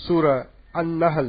சூர அந்நஹல்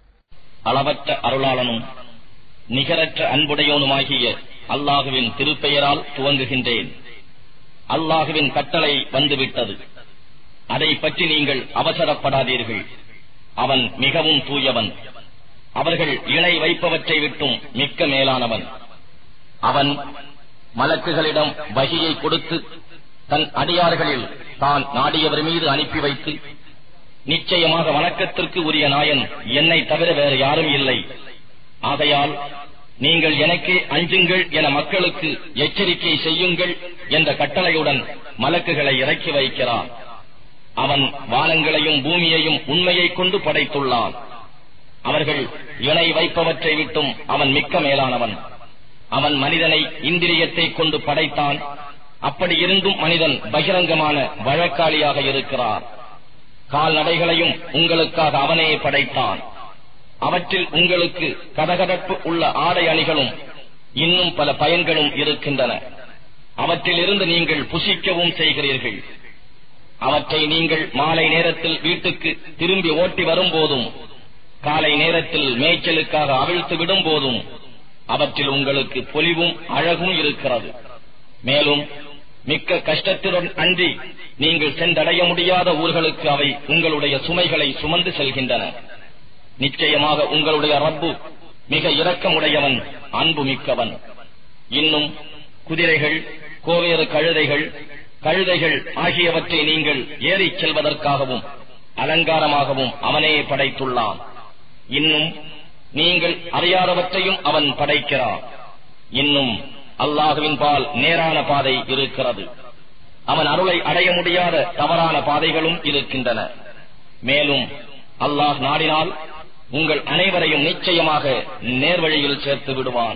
அளவற்ற அருளாளனும் நிகரற்ற அன்புடையோனுமாகிய அல்லாஹுவின் திருப்பெயரால் துவங்குகின்றேன் அல்லாஹுவின் கட்டளை வந்துவிட்டது அதை பற்றி நீங்கள் அவசரப்படாதீர்கள் அவன் மிகவும் தூயவன் அவர்கள் இணை வைப்பவற்றை விட்டும் மிக்க மேலானவன் அவன் மலக்குகளிடம் வகியை கொடுத்து தன் அடியார்களில் தான் நாடியவர் மீது அனுப்பி வைத்து நிச்சயமாக வணக்கத்திற்கு உரிய நாயன் என்னை தவிர வேறு யாரும் இல்லை ஆகையால் நீங்கள் எனக்கே அஞ்சுங்கள் என மக்களுக்கு எச்சரிக்கை செய்யுங்கள் என்ற கட்டளையுடன் மலக்குகளை இறக்கி வைக்கிறான் அவன் வானங்களையும் பூமியையும் உண்மையை கொண்டு படைத்துள்ளான் அவர்கள் இணை வைப்பவற்றை விட்டும் அவன் மிக்க மேலானவன் அவன் மனிதனை இந்திரியத்தை கொண்டு படைத்தான் அப்படி இருந்தும் மனிதன் பகிரங்கமான வழக்காளியாக இருக்கிறார் கால்நடைகளையும் உங்களுக்காக அவனே படைத்தான் அவற்றில் உங்களுக்கு கதகதப்பு உள்ள ஆடை அணிகளும் இன்னும் பல பயன்களும் இருக்கின்றன அவற்றிலிருந்து நீங்கள் புசிக்கவும் செய்கிறீர்கள் அவற்றை நீங்கள் மாலை நேரத்தில் வீட்டுக்கு திரும்பி ஓட்டி வரும்போதும் காலை நேரத்தில் மேய்ச்சலுக்காக அவிழ்த்து விடும் போதும் அவற்றில் உங்களுக்கு பொலிவும் அழகும் இருக்கிறது மேலும் மிக்க கஷ்டத்துடன் அன்றி நீங்கள் சென்றடைய முடியாத ஊர்களுக்கு அவை உங்களுடைய சுமைகளை சுமந்து செல்கின்றன நிச்சயமாக உங்களுடைய ரப்பு மிக இரக்கமுடையவன் அன்பு மிக்கவன் இன்னும் குதிரைகள் கோவேறு கழுதைகள் கழுதைகள் ஆகியவற்றை நீங்கள் ஏறிச் செல்வதற்காகவும் அலங்காரமாகவும் அவனே படைத்துள்ளான் இன்னும் நீங்கள் அறியாதவற்றையும் அவன் படைக்கிறான் இன்னும் அல்லாஹுவின் பால் நேரான பாதை இருக்கிறது அவன் அருளை அடைய முடியாத தவறான பாதைகளும் இருக்கின்றன மேலும் அல்லாஹ் நாடினால் உங்கள் அனைவரையும் நிச்சயமாக நேர்வழியில் சேர்த்து விடுவான்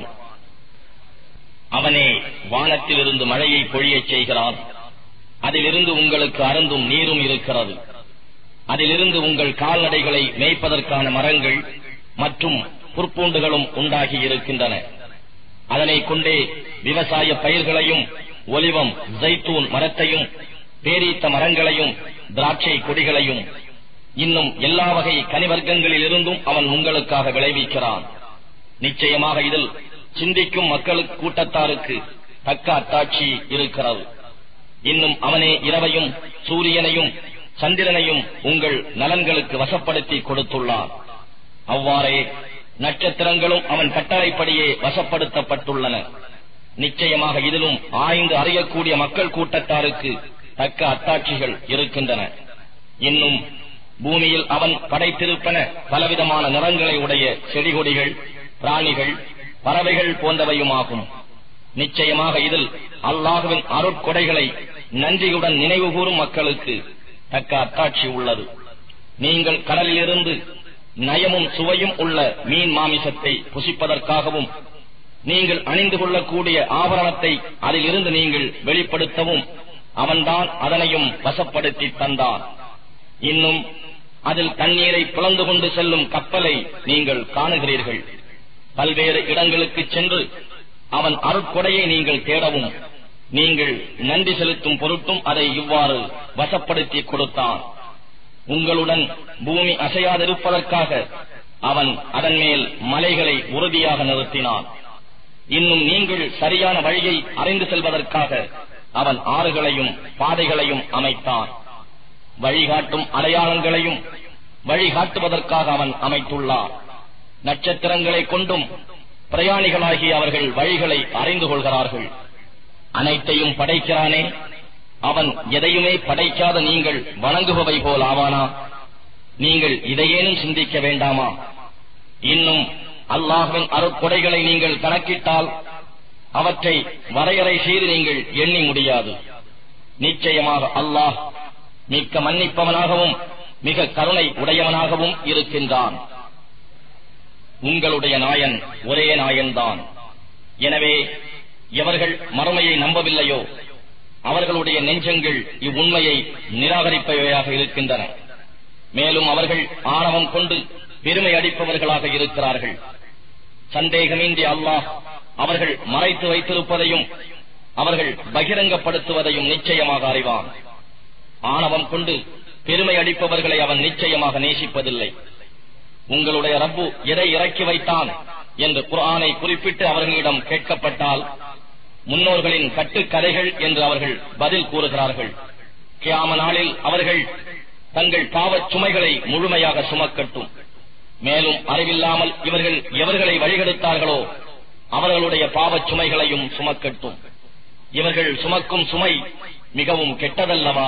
அவனே வானத்திலிருந்து மழையை பொழியச் செய்கிறான் அதிலிருந்து உங்களுக்கு அருந்தும் நீரும் இருக்கிறது அதிலிருந்து உங்கள் கால்நடைகளை மேய்ப்பதற்கான மரங்கள் மற்றும் புற்பூண்டுகளும் உண்டாகி இருக்கின்றன அதனை கொண்டே விவசாய பயிர்களையும் ஒலிவம் ஜைத்தூன் மரத்தையும் பேரீத்த மரங்களையும் திராட்சை கொடிகளையும் இன்னும் எல்லா வகை கனிவர்க்கங்களில் இருந்தும் அவன் உங்களுக்காக விளைவிக்கிறான் நிச்சயமாக இதில் சிந்திக்கும் மக்களுக்கு கூட்டத்தாருக்கு தக்க அத்தாட்சி இருக்கிறது இன்னும் அவனே இரவையும் சூரியனையும் சந்திரனையும் உங்கள் நலன்களுக்கு வசப்படுத்தி கொடுத்துள்ளான் அவ்வாறே நட்சத்திரங்களும் அவன் கட்டளைப்படியே வசப்படுத்தப்பட்டுள்ளன நிச்சயமாக இதிலும் ஆய்ந்து அறியக்கூடிய மக்கள் கூட்டத்தாருக்கு தக்க அத்தாட்சிகள் இருக்கின்றன இன்னும் பூமியில் அவன் படைத்திருப்பன பலவிதமான நிறங்களை உடைய செடிகொடிகள் பிராணிகள் பறவைகள் போன்றவையுமாகும் நிச்சயமாக இதில் அல்லாஹுவின் அருட்கொடைகளை நன்றியுடன் நினைவு கூறும் மக்களுக்கு தக்க அத்தாட்சி உள்ளது நீங்கள் கடலிலிருந்து நயமும் சுவையும் உள்ள மீன் மாமிசத்தை புசிப்பதற்காகவும் நீங்கள் அணிந்து கொள்ளக்கூடிய ஆபரணத்தை அதிலிருந்து நீங்கள் வெளிப்படுத்தவும் அவன்தான் அதனையும் வசப்படுத்தி தந்தான் இன்னும் அதில் தண்ணீரை பிளந்து கொண்டு செல்லும் கப்பலை நீங்கள் காணுகிறீர்கள் பல்வேறு இடங்களுக்கு சென்று அவன் அருட்கொடையை நீங்கள் தேடவும் நீங்கள் நன்றி செலுத்தும் பொருட்டும் அதை இவ்வாறு வசப்படுத்தி கொடுத்தான் உங்களுடன் பூமி அசையாதிருப்பதற்காக அவன் அதன் மேல் மலைகளை உறுதியாக நிறுத்தினான் இன்னும் நீங்கள் சரியான வழியை அறிந்து செல்வதற்காக அவன் ஆறுகளையும் பாதைகளையும் அமைத்தான் வழிகாட்டும் அடையாளங்களையும் வழிகாட்டுவதற்காக அவன் அமைத்துள்ளான் நட்சத்திரங்களை கொண்டும் பிரயாணிகளாகி அவர்கள் வழிகளை அறிந்து கொள்கிறார்கள் அனைத்தையும் படைக்கிறானே அவன் எதையுமே படைக்காத நீங்கள் வணங்குபவை போல் ஆவானா நீங்கள் இதையேனும் சிந்திக்க வேண்டாமா இன்னும் அல்லாஹ்வின் அருட்கொடைகளை நீங்கள் கணக்கிட்டால் அவற்றை வரையறை செய்து நீங்கள் எண்ணி முடியாது நிச்சயமாக அல்லாஹ் மிக்க மன்னிப்பவனாகவும் மிக கருணை உடையவனாகவும் இருக்கின்றான் உங்களுடைய நாயன் ஒரே நாயன்தான் எனவே எவர்கள் மறுமையை நம்பவில்லையோ அவர்களுடைய நெஞ்சங்கள் இவ்வுண்மையை நிராகரிப்பவையாக இருக்கின்றன மேலும் அவர்கள் ஆணவம் கொண்டு பெருமை அடிப்பவர்களாக இருக்கிறார்கள் சந்தேகமின்றி அல்லாஹ் அவர்கள் மறைத்து வைத்திருப்பதையும் அவர்கள் பகிரங்கப்படுத்துவதையும் நிச்சயமாக அறிவான் ஆணவம் கொண்டு பெருமை அடிப்பவர்களை அவன் நிச்சயமாக நேசிப்பதில்லை உங்களுடைய ரப்பு எதை இறக்கி வைத்தான் என்று குர்ஆனை குறிப்பிட்டு அவர்களிடம் கேட்கப்பட்டால் முன்னோர்களின் கட்டுக்கதைகள் என்று அவர்கள் பதில் கூறுகிறார்கள் கியாம நாளில் அவர்கள் தங்கள் பாவச் சுமைகளை முழுமையாக சுமக்கட்டும் மேலும் அறிவில்லாமல் இவர்கள் எவர்களை வழிகெடுத்தார்களோ அவர்களுடைய பாவச் சுமைகளையும் சுமக்கட்டும் இவர்கள் சுமக்கும் சுமை மிகவும் கெட்டதல்லவா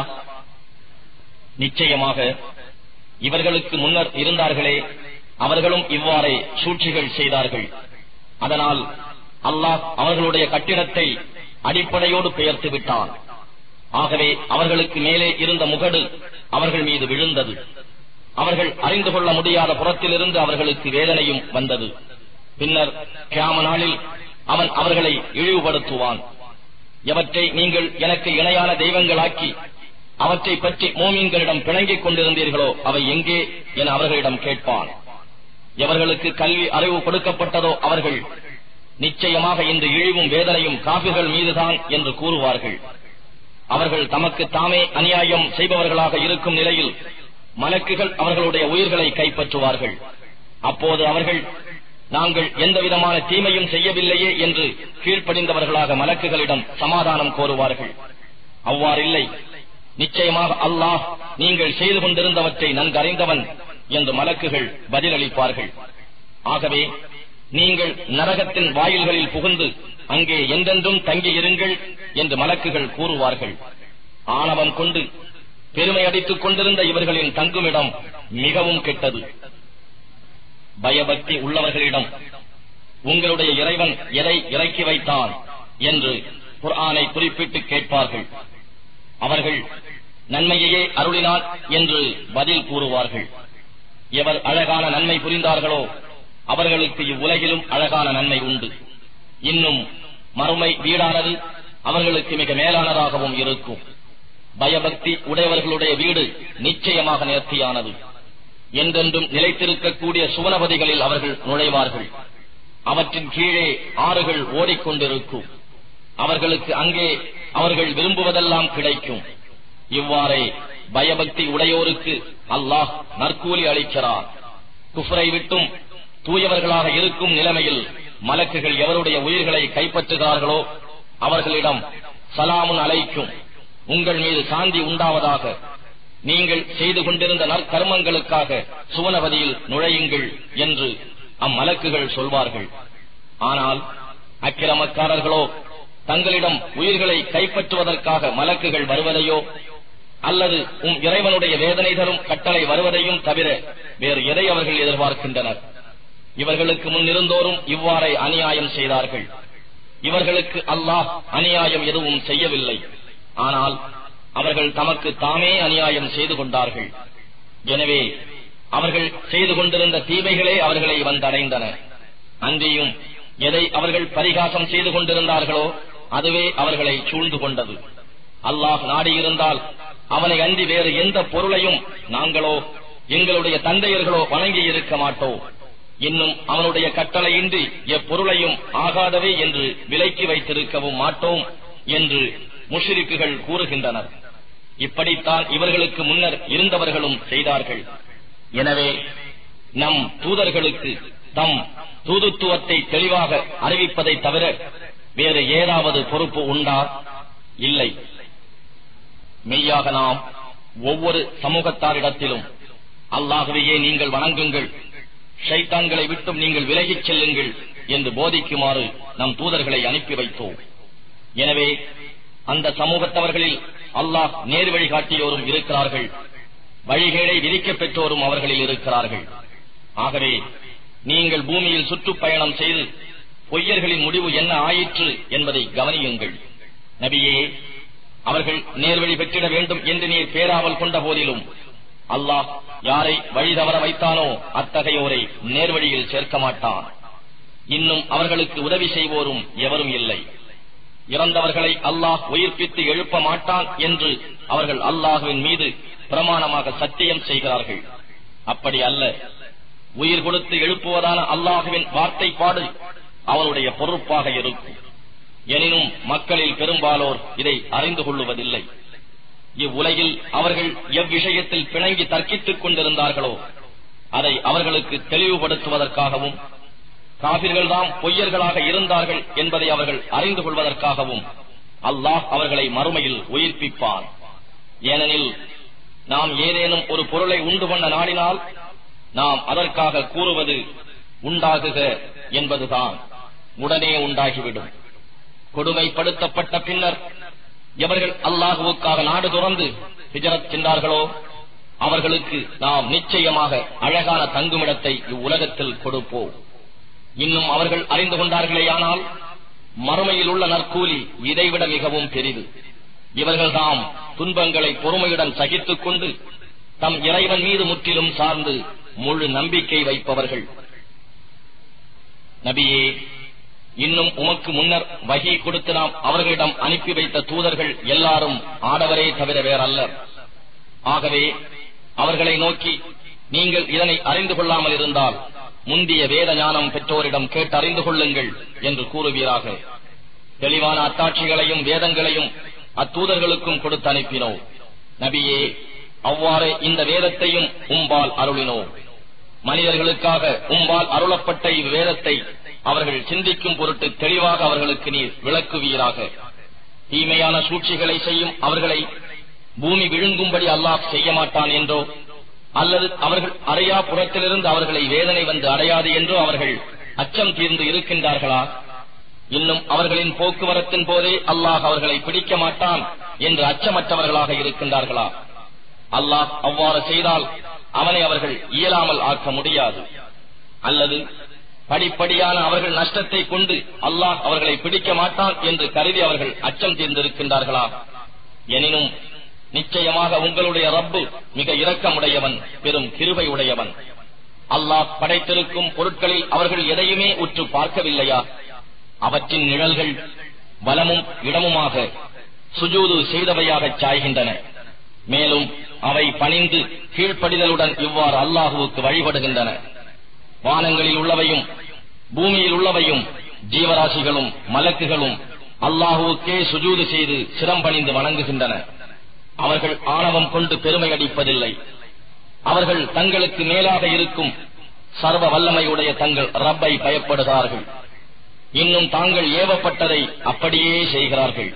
நிச்சயமாக இவர்களுக்கு முன்னர் இருந்தார்களே அவர்களும் இவ்வாறே சூழ்ச்சிகள் செய்தார்கள் அதனால் அல்லாஹ் அவர்களுடைய கட்டிடத்தை அடிப்படையோடு பெயர்த்து விட்டான் ஆகவே அவர்களுக்கு மேலே இருந்த முகடு அவர்கள் மீது விழுந்தது அவர்கள் அறிந்து கொள்ள முடியாத புறத்திலிருந்து அவர்களுக்கு வேதனையும் வந்தது பின்னர் கியாம நாளில் அவன் அவர்களை இழிவுபடுத்துவான் எவற்றை நீங்கள் எனக்கு இணையான தெய்வங்களாக்கி அவற்றை பற்றி மோமீன்களிடம் பிணங்கிக் கொண்டிருந்தீர்களோ அவை எங்கே என அவர்களிடம் கேட்பான் எவர்களுக்கு கல்வி அறிவு கொடுக்கப்பட்டதோ அவர்கள் நிச்சயமாக இந்த இழிவும் வேதனையும் காபிர்கள் மீதுதான் என்று கூறுவார்கள் அவர்கள் தமக்கு தாமே அநியாயம் செய்பவர்களாக இருக்கும் நிலையில் மலக்குகள் அவர்களுடைய உயிர்களை கைப்பற்றுவார்கள் அப்போது அவர்கள் நாங்கள் எந்த விதமான தீமையும் செய்யவில்லையே என்று கீழ்ப்படிந்தவர்களாக மலக்குகளிடம் சமாதானம் கோருவார்கள் அவ்வாறில்லை நிச்சயமாக அல்லாஹ் நீங்கள் செய்து கொண்டிருந்தவற்றை நன்கறிந்தவன் என்று மலக்குகள் பதிலளிப்பார்கள் ஆகவே நீங்கள் நரகத்தின் வாயில்களில் புகுந்து அங்கே எந்தென்றும் தங்கியிருங்கள் என்று மலக்குகள் கூறுவார்கள் ஆணவம் கொண்டு பெருமை அடித்துக் கொண்டிருந்த இவர்களின் தங்குமிடம் மிகவும் கெட்டது பயபக்தி உள்ளவர்களிடம் உங்களுடைய இறைவன் எதை இறக்கி வைத்தான் என்று குர்ஆனை குறிப்பிட்டு கேட்பார்கள் அவர்கள் நன்மையையே அருளினார் என்று பதில் கூறுவார்கள் எவர் அழகான நன்மை புரிந்தார்களோ அவர்களுக்கு இவ்வுலகிலும் அழகான நன்மை உண்டு இன்னும் மறுமை வீடானது அவர்களுக்கு மிக மேலானதாகவும் இருக்கும் பயபக்தி உடையவர்களுடைய வீடு நிச்சயமாக நேர்த்தியானது என்றென்றும் நிலைத்திருக்கக்கூடிய சுவனபதிகளில் அவர்கள் நுழைவார்கள் அவற்றின் கீழே ஆறுகள் ஓடிக்கொண்டிருக்கும் அவர்களுக்கு அங்கே அவர்கள் விரும்புவதெல்லாம் கிடைக்கும் இவ்வாறே பயபக்தி உடையோருக்கு அல்லாஹ் நற்கூலி அளிக்கிறார் குஃப்ரை விட்டும் தூயவர்களாக இருக்கும் நிலைமையில் மலக்குகள் எவருடைய உயிர்களை கைப்பற்றுகிறார்களோ அவர்களிடம் சலாமுன் அலைக்கும் உங்கள் மீது சாந்தி உண்டாவதாக நீங்கள் செய்து கொண்டிருந்த நற்கர்மங்களுக்காக சுவனவதியில் நுழையுங்கள் என்று அம்மலக்குகள் சொல்வார்கள் ஆனால் அக்கிரமக்காரர்களோ தங்களிடம் உயிர்களை கைப்பற்றுவதற்காக மலக்குகள் வருவதையோ அல்லது உம் இறைவனுடைய வேதனை தரும் கட்டளை வருவதையும் தவிர வேறு எதை அவர்கள் எதிர்பார்க்கின்றனர் இவர்களுக்கு முன்னிருந்தோரும் இவ்வாறே அநியாயம் செய்தார்கள் இவர்களுக்கு அல்லாஹ் அநியாயம் எதுவும் செய்யவில்லை ஆனால் அவர்கள் தமக்கு தாமே அநியாயம் செய்து கொண்டார்கள் எனவே அவர்கள் செய்து கொண்டிருந்த தீமைகளே அவர்களை வந்தடைந்தன அன்றியும் எதை அவர்கள் பரிகாசம் செய்து கொண்டிருந்தார்களோ அதுவே அவர்களை சூழ்ந்து கொண்டது அல்லாஹ் நாடியிருந்தால் அவனை அன்றி வேறு எந்த பொருளையும் நாங்களோ எங்களுடைய தந்தையர்களோ வணங்கி இருக்க மாட்டோம் இன்னும் அவனுடைய கட்டளையின்றி எப்பொருளையும் ஆகாதவே என்று விலக்கி வைத்திருக்கவும் மாட்டோம் என்று முஷிரிக்குகள் கூறுகின்றனர் இப்படித்தான் இவர்களுக்கு முன்னர் இருந்தவர்களும் செய்தார்கள் எனவே நம் தூதர்களுக்கு தம் தூதுத்துவத்தை தெளிவாக அறிவிப்பதை தவிர வேறு ஏதாவது பொறுப்பு உண்டா இல்லை மெய்யாக நாம் ஒவ்வொரு சமூகத்தாரிடத்திலும் அல்லாகவே நீங்கள் வணங்குங்கள் ஷைத்தான்களை விட்டும் நீங்கள் விலகிச் செல்லுங்கள் என்று போதிக்குமாறு நம் தூதர்களை அனுப்பி வைத்தோம் எனவே அந்த சமூகத்தவர்களில் அல்லாஹ் நேர் வழி காட்டியோரும் இருக்கிறார்கள் வழிகேடை விதிக்கப் பெற்றோரும் அவர்களில் இருக்கிறார்கள் ஆகவே நீங்கள் பூமியில் சுற்றுப்பயணம் செய்து பொய்யர்களின் முடிவு என்ன ஆயிற்று என்பதை கவனியுங்கள் நபியே அவர்கள் நேர்வழி பெற்றிட வேண்டும் என்று நீர் பேராவல் கொண்ட போதிலும் அல்லாஹ் யாரை வழி தவற வைத்தானோ அத்தகையோரை நேர்வழியில் சேர்க்க மாட்டான் இன்னும் அவர்களுக்கு உதவி செய்வோரும் எவரும் இல்லை இறந்தவர்களை அல்லாஹ் உயிர்ப்பித்து எழுப்ப மாட்டான் என்று அவர்கள் அல்லாஹுவின் மீது பிரமாணமாக சத்தியம் செய்கிறார்கள் அப்படி அல்ல உயிர் கொடுத்து எழுப்புவதான அல்லாஹுவின் வார்த்தைப்பாடு அவனுடைய பொறுப்பாக இருக்கும் எனினும் மக்களில் பெரும்பாலோர் இதை அறிந்து கொள்ளுவதில்லை இவ்வுலகில் அவர்கள் எவ்விஷயத்தில் பிணங்கி தர்க்கித்துக் கொண்டிருந்தார்களோ அதை அவர்களுக்கு தெளிவுபடுத்துவதற்காகவும் காபிர்கள்தாம் பொய்யர்களாக இருந்தார்கள் என்பதை அவர்கள் அறிந்து கொள்வதற்காகவும் அல்லாஹ் அவர்களை மறுமையில் உயிர்ப்பிப்பார் ஏனெனில் நாம் ஏதேனும் ஒரு பொருளை உண்டு பண்ண நாடினால் நாம் அதற்காக கூறுவது உண்டாகுக என்பதுதான் உடனே உண்டாகிவிடும் கொடுமைப்படுத்தப்பட்ட பின்னர் எவர்கள் அல்லாஹுவுக்காக நாடு துறந்து ஹிஜரத் சென்றார்களோ அவர்களுக்கு நாம் நிச்சயமாக அழகான தங்குமிடத்தை இவ்வுலகத்தில் கொடுப்போம் இன்னும் அவர்கள் அறிந்து கொண்டார்களேயானால் மறுமையில் உள்ள நற்கூலி இதைவிட மிகவும் பெரிது இவர்கள் தாம் துன்பங்களை பொறுமையுடன் சகித்துக் கொண்டு தம் இறைவன் மீது முற்றிலும் சார்ந்து முழு நம்பிக்கை வைப்பவர்கள் நபியே இன்னும் உமக்கு முன்னர் வகி கொடுத்து நாம் அவர்களிடம் அனுப்பி வைத்த தூதர்கள் எல்லாரும் ஆடவரே தவிர வேறல்லர் ஆகவே அவர்களை நோக்கி நீங்கள் இதனை அறிந்து கொள்ளாமல் இருந்தால் முந்திய வேத ஞானம் பெற்றோரிடம் கேட்டு அறிந்து கொள்ளுங்கள் என்று கூறுவீராக தெளிவான அத்தாட்சிகளையும் வேதங்களையும் அத்தூதர்களுக்கும் கொடுத்து அனுப்பினோம் நபியே அவ்வாறு இந்த வேதத்தையும் உம்பால் அருளினோம் மனிதர்களுக்காக உம்பால் அருளப்பட்ட இவ்வேதத்தை அவர்கள் சிந்திக்கும் பொருட்டு தெளிவாக அவர்களுக்கு நீர் விளக்குவீராக தீமையான சூழ்ச்சிகளை செய்யும் அவர்களை பூமி விழுங்கும்படி அல்லாஹ் செய்ய மாட்டான் என்றோ அல்லது அவர்கள் அறையா புறத்திலிருந்து அவர்களை வேதனை வந்து அடையாது என்றோ அவர்கள் அச்சம் தீர்ந்து இருக்கின்றார்களா இன்னும் அவர்களின் போக்குவரத்தின் போதே அல்லாஹ் அவர்களை பிடிக்க மாட்டான் என்று அச்சமற்றவர்களாக இருக்கின்றார்களா அல்லாஹ் அவ்வாறு செய்தால் அவனை அவர்கள் இயலாமல் ஆக்க முடியாது அல்லது படிப்படியான அவர்கள் நஷ்டத்தை கொண்டு அல்லாஹ் அவர்களை பிடிக்க மாட்டான் என்று கருதி அவர்கள் அச்சம் தீர்ந்திருக்கின்றார்களா எனினும் நிச்சயமாக உங்களுடைய ரப்பு மிக இரக்கமுடையவன் பெரும் கிருபை உடையவன் அல்லாஹ் படைத்திருக்கும் பொருட்களில் அவர்கள் எதையுமே உற்று பார்க்கவில்லையா அவற்றின் நிழல்கள் வலமும் இடமுமாக சுஜூது செய்தவையாகச் சாய்கின்றன மேலும் அவை பணிந்து கீழ்ப்படிதலுடன் இவ்வாறு அல்லாஹுவுக்கு வழிபடுகின்றன வானங்களில் உள்ளவையும் பூமியில் உள்ளவையும் ஜீவராசிகளும் மலக்குகளும் அல்லாஹுவுக்கே சுஜூது செய்து சிரம் பணிந்து வணங்குகின்றன அவர்கள் ஆணவம் கொண்டு பெருமை அடிப்பதில்லை அவர்கள் தங்களுக்கு மேலாக இருக்கும் சர்வ வல்லமையுடைய தங்கள் ரப்பை பயப்படுகிறார்கள் இன்னும் தாங்கள் ஏவப்பட்டதை அப்படியே செய்கிறார்கள்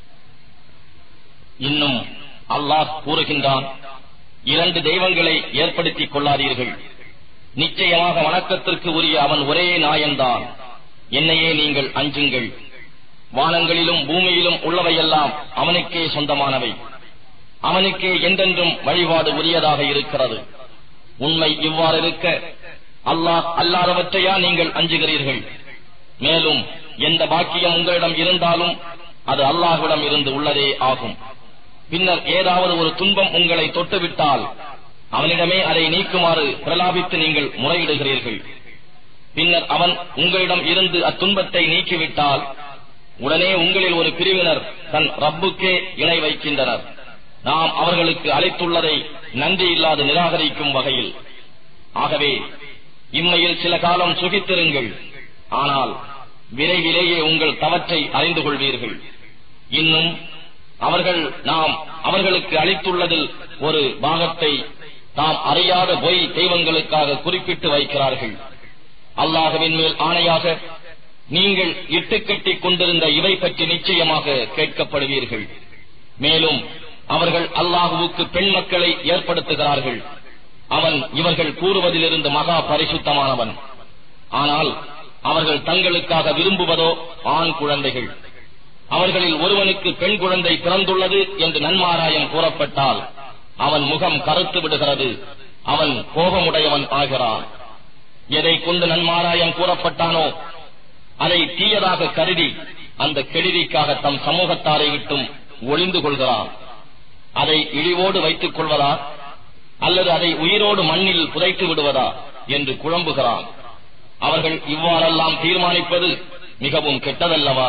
இன்னும் அல்லாஹ் கூறுகின்றான் இரண்டு தெய்வங்களை ஏற்படுத்திக் கொள்ளாதீர்கள் நிச்சயமாக வணக்கத்திற்கு உரிய அவன் ஒரே நாயன்தான் என்னையே நீங்கள் அஞ்சுங்கள் வானங்களிலும் பூமியிலும் உள்ளவையெல்லாம் அவனுக்கே சொந்தமானவை அவனுக்கே என்றென்றும் வழிபாடு உரியதாக இருக்கிறது உண்மை இவ்வாறு இருக்க அல்லாஹ் அல்லாதவற்றையா நீங்கள் அஞ்சுகிறீர்கள் மேலும் எந்த பாக்கியம் உங்களிடம் இருந்தாலும் அது அல்லாஹ்விடம் இருந்து உள்ளதே ஆகும் பின்னர் ஏதாவது ஒரு துன்பம் உங்களை தொட்டுவிட்டால் அவனிடமே அதை நீக்குமாறு பிரலாபித்து நீங்கள் முறையிடுகிறீர்கள் பின்னர் அவன் உங்களிடம் இருந்து அத்துன்பத்தை நீக்கிவிட்டால் உடனே உங்களில் ஒரு பிரிவினர் தன் ரப்புக்கே இணை வைக்கின்றனர் நாம் அவர்களுக்கு அளித்துள்ளதை நன்றி இல்லாது நிராகரிக்கும் வகையில் ஆகவே இம்மையில் சில காலம் சுகித்திருங்கள் ஆனால் விரைவிலேயே உங்கள் தவற்றை அறிந்து கொள்வீர்கள் இன்னும் அவர்கள் நாம் அவர்களுக்கு அளித்துள்ளதில் ஒரு பாகத்தை தாம் அறியாத பொய் தெய்வங்களுக்காக குறிப்பிட்டு வைக்கிறார்கள் அல்லாஹுவின் மேல் ஆணையாக நீங்கள் இட்டுக்கட்டிக் கொண்டிருந்த இவை பற்றி நிச்சயமாக கேட்கப்படுவீர்கள் மேலும் அவர்கள் அல்லாஹுவுக்கு பெண் மக்களை ஏற்படுத்துகிறார்கள் அவன் இவர்கள் கூறுவதிலிருந்து மகா பரிசுத்தமானவன் ஆனால் அவர்கள் தங்களுக்காக விரும்புவதோ ஆண் குழந்தைகள் அவர்களில் ஒருவனுக்கு பெண் குழந்தை பிறந்துள்ளது என்று நன்மாராயம் கூறப்பட்டால் அவன் முகம் கருத்து விடுகிறது அவன் கோபமுடையவன் ஆகிறான் எதை கொண்டு நன்மாராயம் கூறப்பட்டானோ அதை தீயதாக கருதி அந்த கெடுதிக்காக தம் சமூகத்தாரை விட்டும் ஒளிந்து கொள்கிறான் அதை இழிவோடு வைத்துக் கொள்வதா அல்லது அதை உயிரோடு மண்ணில் புதைத்து விடுவதா என்று குழம்புகிறான் அவர்கள் இவ்வாறெல்லாம் தீர்மானிப்பது மிகவும் கெட்டதல்லவா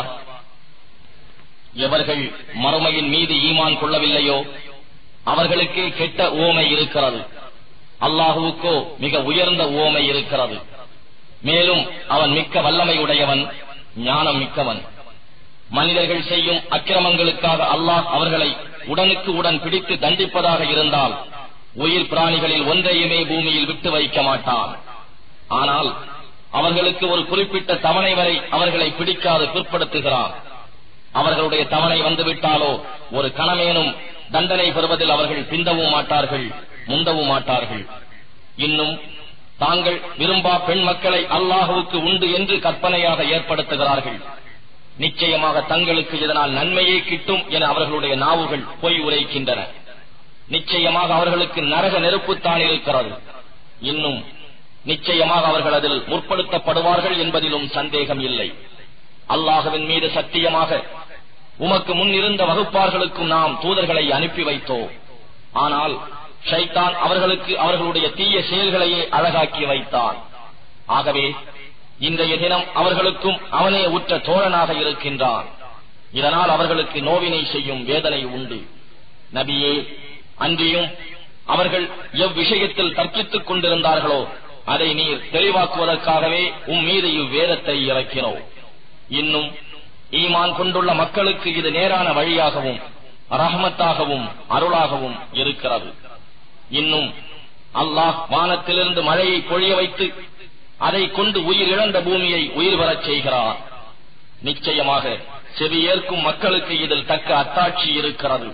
எவர்கள் மறுமையின் மீது ஈமான் கொள்ளவில்லையோ அவர்களுக்கு கெட்ட ஓமை இருக்கிறது அல்லாஹுவுக்கோ மிக உயர்ந்த ஓமை இருக்கிறது மேலும் அவன் மிக்க வல்லமை உடையவன் ஞானம் மிக்கவன் மனிதர்கள் செய்யும் அக்கிரமங்களுக்காக அல்லாஹ் அவர்களை உடனுக்கு உடன் பிடித்து தண்டிப்பதாக இருந்தால் உயிர் பிராணிகளில் ஒன்றையுமே பூமியில் விட்டு வைக்க மாட்டான் ஆனால் அவர்களுக்கு ஒரு குறிப்பிட்ட தவணை வரை அவர்களை பிடிக்காது பிற்படுத்துகிறான் அவர்களுடைய தவணை வந்துவிட்டாலோ ஒரு கணமேனும் தண்டனை பெறுவதில் அவர்கள் பிந்தவும் மாட்டார்கள் முந்தவும் மாட்டார்கள் இன்னும் தாங்கள் விரும்பா பெண் மக்களை அல்லாஹுவுக்கு உண்டு என்று கற்பனையாக ஏற்படுத்துகிறார்கள் நிச்சயமாக தங்களுக்கு இதனால் நன்மையே கிட்டும் என அவர்களுடைய நாவுகள் பொய் உரைக்கின்றன நிச்சயமாக அவர்களுக்கு நரக நெருப்புத்தான் இருக்கிறது இன்னும் நிச்சயமாக அவர்கள் அதில் முற்படுத்தப்படுவார்கள் என்பதிலும் சந்தேகம் இல்லை அல்லாஹுவின் மீது சத்தியமாக உமக்கு முன் இருந்த வகுப்பார்களுக்கும் நாம் தூதர்களை அனுப்பி வைத்தோம் ஆனால் ஷைத்தான் அவர்களுக்கு அவர்களுடைய தீய செயல்களையே அழகாக்கி வைத்தான் ஆகவே இன்றைய தினம் அவர்களுக்கும் அவனே உற்ற தோழனாக இருக்கின்றான் இதனால் அவர்களுக்கு நோவினை செய்யும் வேதனை உண்டு நபியே அன்றியும் அவர்கள் எவ்விஷயத்தில் தர்க்கித்துக் கொண்டிருந்தார்களோ அதை நீர் தெளிவாக்குவதற்காகவே உம் மீது இவ்வேதத்தை இறக்கினோம் இன்னும் ஈமான் கொண்டுள்ள மக்களுக்கு இது நேரான வழியாகவும் ரஹமத்தாகவும் அருளாகவும் இருக்கிறது இன்னும் அல்லாஹ் வானத்திலிருந்து மழையை பொழிய வைத்து அதை கொண்டு உயிர் இழந்த பூமியை உயிர் வரச் செய்கிறார் நிச்சயமாக செவியேற்கும் மக்களுக்கு இதில் தக்க அத்தாட்சி இருக்கிறது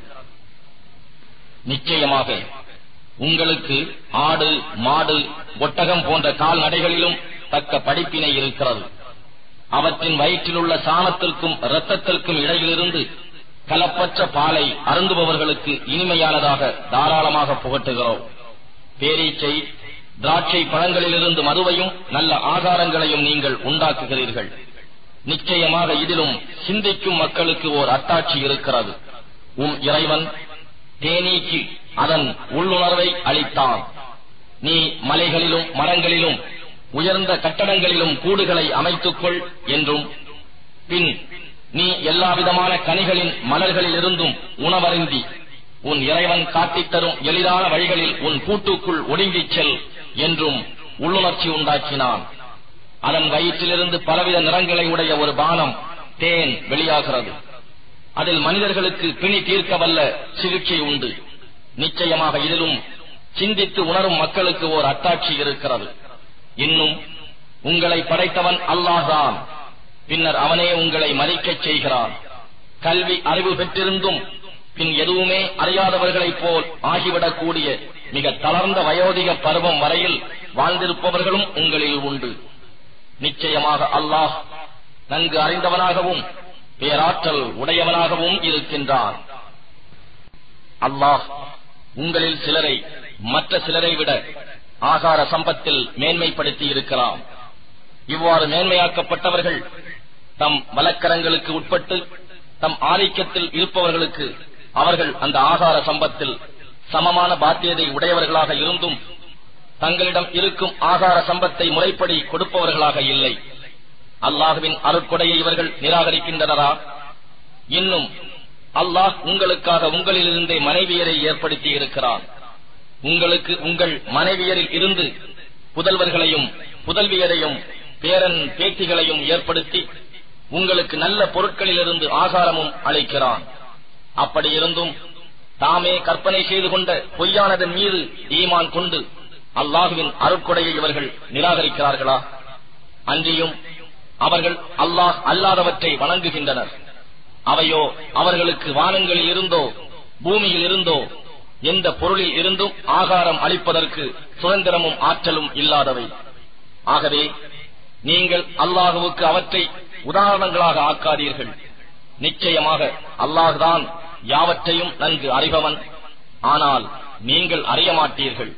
நிச்சயமாக உங்களுக்கு ஆடு மாடு ஒட்டகம் போன்ற கால்நடைகளிலும் தக்க படிப்பினை இருக்கிறது அவற்றின் வயிற்றிலுள்ள சாணத்திற்கும் இரத்தத்திற்கும் இடையிலிருந்து கலப்பற்ற பாலை அருந்துபவர்களுக்கு இனிமையானதாக தாராளமாக புகட்டுகிறோம் பேரீச்சை திராட்சை பழங்களிலிருந்து மதுவையும் நல்ல ஆகாரங்களையும் நீங்கள் உண்டாக்குகிறீர்கள் நிச்சயமாக இதிலும் சிந்திக்கும் மக்களுக்கு ஓர் அத்தாட்சி இருக்கிறது உம் இறைவன் தேனீக்கு அதன் உள்ளுணர்வை அளித்தான் நீ மலைகளிலும் மரங்களிலும் உயர்ந்த கட்டடங்களிலும் கூடுகளை அமைத்துக்கொள் என்றும் பின் நீ எல்லாவிதமான கனிகளின் மலர்களிலிருந்தும் உணவருந்தி உன் இறைவன் காட்டித் தரும் எளிதான வழிகளில் உன் கூட்டுக்குள் ஒடுங்கிச் செல் என்றும் உள்ளுணர்ச்சி உண்டாக்கினான் அதன் வயிற்றிலிருந்து பலவித நிறங்களை உடைய ஒரு பானம் தேன் வெளியாகிறது அதில் மனிதர்களுக்கு பிணி தீர்க்க வல்ல சிகிச்சை உண்டு நிச்சயமாக இதிலும் சிந்தித்து உணரும் மக்களுக்கு ஓர் அத்தாட்சி இருக்கிறது இன்னும் உங்களை படைத்தவன் அல்லாஹ்தான் பின்னர் அவனே உங்களை மதிக்கச் செய்கிறான் கல்வி அறிவு பெற்றிருந்தும் பின் எதுவுமே அறியாதவர்களைப் போல் ஆகிவிடக்கூடிய மிக தளர்ந்த வயோதிக பருவம் வரையில் வாழ்ந்திருப்பவர்களும் உங்களில் உண்டு நிச்சயமாக அல்லாஹ் நன்கு அறிந்தவனாகவும் பேராற்றல் உடையவனாகவும் இருக்கின்றான் அல்லாஹ் உங்களில் சிலரை மற்ற சிலரை விட ஆகார சம்பத்தில் மேன்மைப்படுத்தி இருக்கிறான் இவ்வாறு மேன்மையாக்கப்பட்டவர்கள் தம் வலக்கரங்களுக்கு உட்பட்டு தம் ஆதிக்கத்தில் இருப்பவர்களுக்கு அவர்கள் அந்த ஆகார சம்பத்தில் சமமான பாத்தியதை உடையவர்களாக இருந்தும் தங்களிடம் இருக்கும் ஆகார சம்பத்தை முறைப்படி கொடுப்பவர்களாக இல்லை அல்லாஹுவின் அருட்கொடையை இவர்கள் நிராகரிக்கின்றனரா இன்னும் அல்லாஹ் உங்களுக்காக உங்களிலிருந்தே மனைவியரை ஏற்படுத்தி இருக்கிறான் உங்களுக்கு உங்கள் மனைவியரில் இருந்து புதல்வர்களையும் புதல்வியரையும் பேரன் பேத்திகளையும் ஏற்படுத்தி உங்களுக்கு நல்ல பொருட்களிலிருந்து ஆகாரமும் அளிக்கிறான் அப்படி இருந்தும் தாமே கற்பனை செய்து கொண்ட பொய்யானதன் மீது ஈமான் கொண்டு அல்லாஹுவின் அருட்கொடையை இவர்கள் நிராகரிக்கிறார்களா அன்றியும் அவர்கள் அல்லாஹ் அல்லாதவற்றை வணங்குகின்றனர் அவையோ அவர்களுக்கு வானங்களில் இருந்தோ பூமியில் இருந்தோ எந்த பொருளில் இருந்தும் ஆகாரம் அளிப்பதற்கு சுதந்திரமும் ஆற்றலும் இல்லாதவை ஆகவே நீங்கள் அல்லாஹுவுக்கு அவற்றை உதாரணங்களாக ஆக்காதீர்கள் நிச்சயமாக அல்லாஹ்தான் யாவற்றையும் நன்கு அறிபவன் ஆனால் நீங்கள் அறிய மாட்டீர்கள்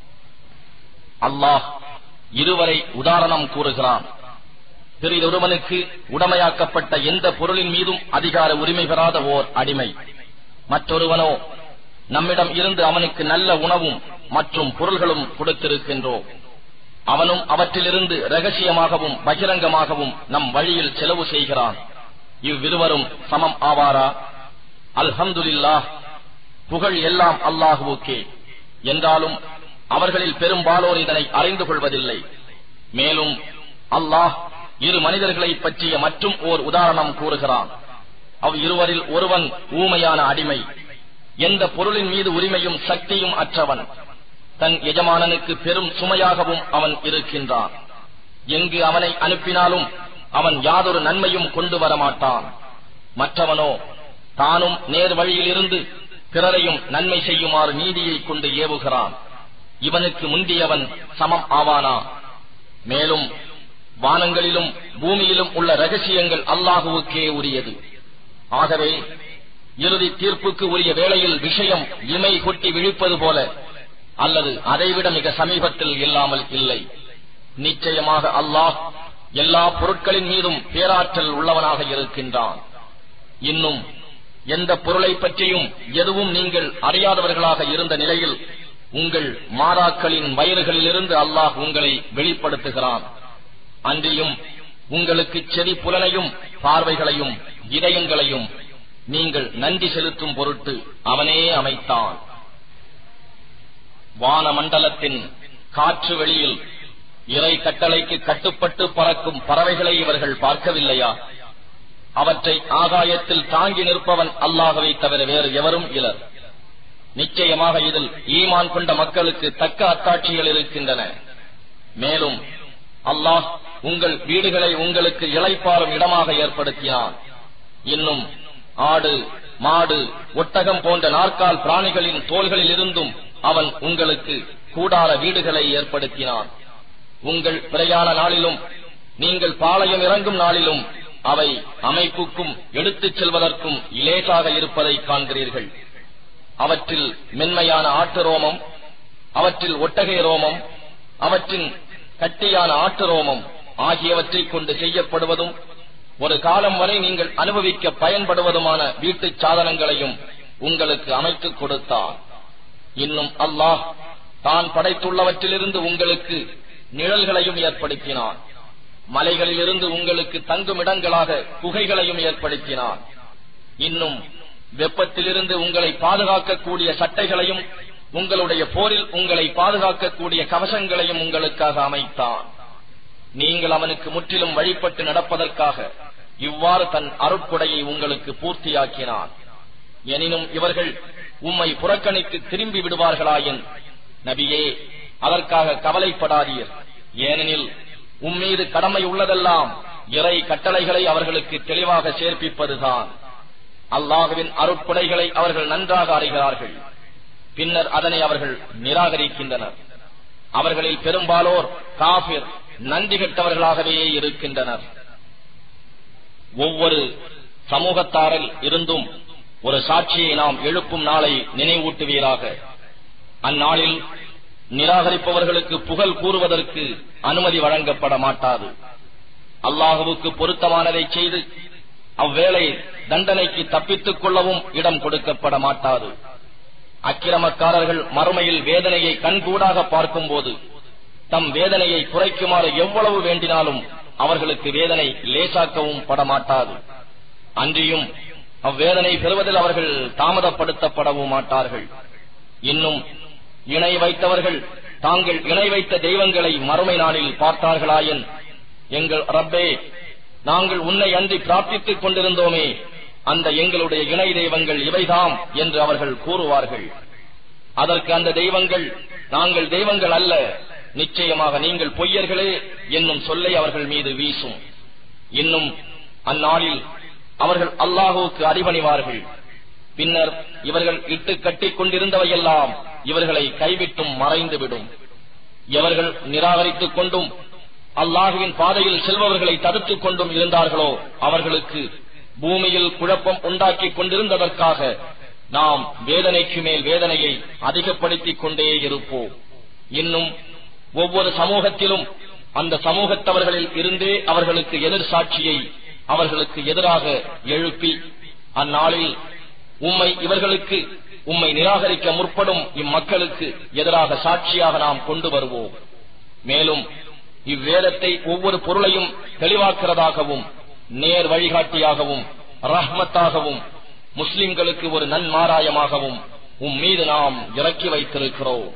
அல்லாஹ் இருவரை உதாரணம் கூறுகிறான் பிறிதொருவனுக்கு உடமையாக்கப்பட்ட எந்த பொருளின் மீதும் அதிகார உரிமை பெறாத ஓர் அடிமை மற்றொருவனோ நம்மிடம் இருந்து அவனுக்கு நல்ல உணவும் மற்றும் பொருள்களும் கொடுத்திருக்கின்றோம் அவனும் அவற்றிலிருந்து ரகசியமாகவும் பகிரங்கமாகவும் நம் வழியில் செலவு செய்கிறான் இவ்விருவரும் சமம் ஆவாரா அல்ஹம்துலில்லாஹ் புகழ் எல்லாம் அல்லாஹுவுக்கே என்றாலும் அவர்களில் பெரும்பாலோர் இதனை அறிந்து கொள்வதில்லை மேலும் அல்லாஹ் இரு மனிதர்களை பற்றிய மற்றும் ஓர் உதாரணம் கூறுகிறான் அவ் இருவரில் ஒருவன் ஊமையான அடிமை எந்த பொருளின் மீது உரிமையும் சக்தியும் அற்றவன் தன் எஜமானனுக்கு பெரும் சுமையாகவும் அவன் இருக்கின்றான் எங்கு அவனை அனுப்பினாலும் அவன் யாதொரு நன்மையும் கொண்டு வரமாட்டான் மற்றவனோ தானும் நேர் வழியிலிருந்து பிறரையும் நன்மை செய்யுமாறு நீதியை கொண்டு ஏவுகிறான் இவனுக்கு முந்தியவன் சமம் ஆவானா மேலும் வானங்களிலும் பூமியிலும் உள்ள ரகசியங்கள் அல்லாஹுவுக்கே உரியது ஆகவே இறுதி தீர்ப்புக்கு உரிய வேளையில் விஷயம் இமை கொட்டி விழிப்பது போல அல்லது அதைவிட மிக சமீபத்தில் இல்லாமல் இல்லை நிச்சயமாக அல்லாஹ் எல்லா பொருட்களின் மீதும் பேராற்றல் உள்ளவனாக இருக்கின்றான் இன்னும் எந்த பொருளை பற்றியும் எதுவும் நீங்கள் அறியாதவர்களாக இருந்த நிலையில் உங்கள் மாதாக்களின் வயிறுகளிலிருந்து அல்லாஹ் உங்களை வெளிப்படுத்துகிறான் அன்றியும் உங்களுக்கு செவி புலனையும் பார்வைகளையும் இதயங்களையும் நீங்கள் நன்றி செலுத்தும் பொருட்டு அவனே அமைத்தான் வானமண்டலத்தின் காற்று வெளியில் இறை கட்டளைக்கு கட்டுப்பட்டு பறக்கும் பறவைகளை இவர்கள் பார்க்கவில்லையா அவற்றை ஆகாயத்தில் தாங்கி நிற்பவன் அல்லாஹவை தவிர வேறு எவரும் இலர் நிச்சயமாக இதில் ஈமான் கொண்ட மக்களுக்கு தக்க அத்தாட்சிகள் இருக்கின்றன மேலும் அல்லாஹ் உங்கள் வீடுகளை உங்களுக்கு இளைப்பாறும் இடமாக ஏற்படுத்தினான் இன்னும் ஆடு மாடு ஒட்டகம் போன்ற நாற்கால் பிராணிகளின் தோள்களில் இருந்தும் அவன் உங்களுக்கு கூடார வீடுகளை ஏற்படுத்தினான் உங்கள் பிரயாண நாளிலும் நீங்கள் பாளையம் இறங்கும் நாளிலும் அவை அமைப்புக்கும் எடுத்துச் செல்வதற்கும் இலேசாக இருப்பதை காண்கிறீர்கள் அவற்றில் மென்மையான ஆட்டு ரோமம் அவற்றில் ஒட்டகை ரோமம் அவற்றின் கட்டியான ஆட்டு ரோமம் ஆகியவற்றைக் கொண்டு செய்யப்படுவதும் ஒரு காலம் வரை நீங்கள் அனுபவிக்க பயன்படுவதுமான வீட்டு சாதனங்களையும் உங்களுக்கு அமைத்துக் கொடுத்தார் இன்னும் அல்லாஹ் தான் படைத்துள்ளவற்றிலிருந்து உங்களுக்கு நிழல்களையும் ஏற்படுத்தினான் மலைகளிலிருந்து உங்களுக்கு தங்குமிடங்களாக குகைகளையும் ஏற்படுத்தினான் இன்னும் வெப்பத்திலிருந்து உங்களை பாதுகாக்கக்கூடிய சட்டைகளையும் உங்களுடைய போரில் உங்களை பாதுகாக்கக்கூடிய கவசங்களையும் உங்களுக்காக அமைத்தான் நீங்கள் அவனுக்கு முற்றிலும் வழிபட்டு நடப்பதற்காக இவ்வாறு தன் அருட்கொடையை உங்களுக்கு பூர்த்தியாக்கினான் எனினும் இவர்கள் உம்மை புறக்கணித்து திரும்பி விடுவார்களாயின் நபியே அதற்காக கவலைப்படாதீர் ஏனெனில் உம்மீது கடமை உள்ளதெல்லாம் இறை கட்டளைகளை அவர்களுக்கு தெளிவாக சேர்ப்பிப்பதுதான் அல்லாஹுவின் அருட்படைகளை அவர்கள் நன்றாக அறிகிறார்கள் பின்னர் அதனை அவர்கள் நிராகரிக்கின்றனர் அவர்களில் பெரும்பாலோர் காபிர் நன்றி கெட்டவர்களாகவே இருக்கின்றனர் ஒவ்வொரு சமூகத்தாரில் இருந்தும் ஒரு சாட்சியை நாம் எழுப்பும் நாளை நினைவூட்டுவீராக அந்நாளில் நிராகரிப்பவர்களுக்கு புகழ் கூறுவதற்கு அனுமதி வழங்கப்பட மாட்டாது அல்லாஹுவுக்கு பொருத்தமானதை செய்து அவ்வேளை தண்டனைக்கு தப்பித்துக் கொள்ளவும் இடம் கொடுக்கப்பட மாட்டாது அக்கிரமக்காரர்கள் மறுமையில் வேதனையை கண்கூடாக பார்க்கும்போது தம் வேதனையை குறைக்குமாறு எவ்வளவு வேண்டினாலும் அவர்களுக்கு வேதனை லேசாக்கவும் படமாட்டாது அன்றியும் அவ்வேதனை பெறுவதில் அவர்கள் தாமதப்படுத்தப்படவும் மாட்டார்கள் இன்னும் இணை வைத்தவர்கள் தாங்கள் இணை வைத்த தெய்வங்களை மறுமை நாளில் பார்த்தார்களாயின் எங்கள் ரப்பே நாங்கள் உன்னை அன்றி பிரார்த்தித்துக் கொண்டிருந்தோமே அந்த எங்களுடைய இணை தெய்வங்கள் இவைதாம் என்று அவர்கள் கூறுவார்கள் அதற்கு அந்த தெய்வங்கள் நாங்கள் தெய்வங்கள் அல்ல நிச்சயமாக நீங்கள் பொய்யர்களே என்னும் சொல்லை அவர்கள் மீது வீசும் இன்னும் அந்நாளில் அவர்கள் அல்லாஹுவுக்கு அறிவணிவார்கள் பின்னர் இவர்கள் இட்டு கட்டிக் கொண்டிருந்தவையெல்லாம் இவர்களை கைவிட்டும் மறைந்துவிடும் எவர்கள் நிராகரித்துக் கொண்டும் அல்லாஹுவின் பாதையில் செல்பவர்களை தடுத்துக் கொண்டும் இருந்தார்களோ அவர்களுக்கு பூமியில் குழப்பம் உண்டாக்கிக் கொண்டிருந்ததற்காக நாம் வேதனைக்கு மேல் வேதனையை அதிகப்படுத்திக் கொண்டே இருப்போம் இன்னும் ஒவ்வொரு சமூகத்திலும் அந்த சமூகத்தவர்களில் இருந்தே அவர்களுக்கு எதிர் சாட்சியை அவர்களுக்கு எதிராக எழுப்பி அந்நாளில் உம்மை இவர்களுக்கு உம்மை நிராகரிக்க முற்படும் இம்மக்களுக்கு எதிராக சாட்சியாக நாம் கொண்டு வருவோம் மேலும் இவ்வேதத்தை ஒவ்வொரு பொருளையும் தெளிவாக்கிறதாகவும் நேர் வழிகாட்டியாகவும் ரஹ்மத்தாகவும் முஸ்லிம்களுக்கு ஒரு நன்மாராயமாகவும் உம் மீது நாம் இறக்கி வைத்திருக்கிறோம்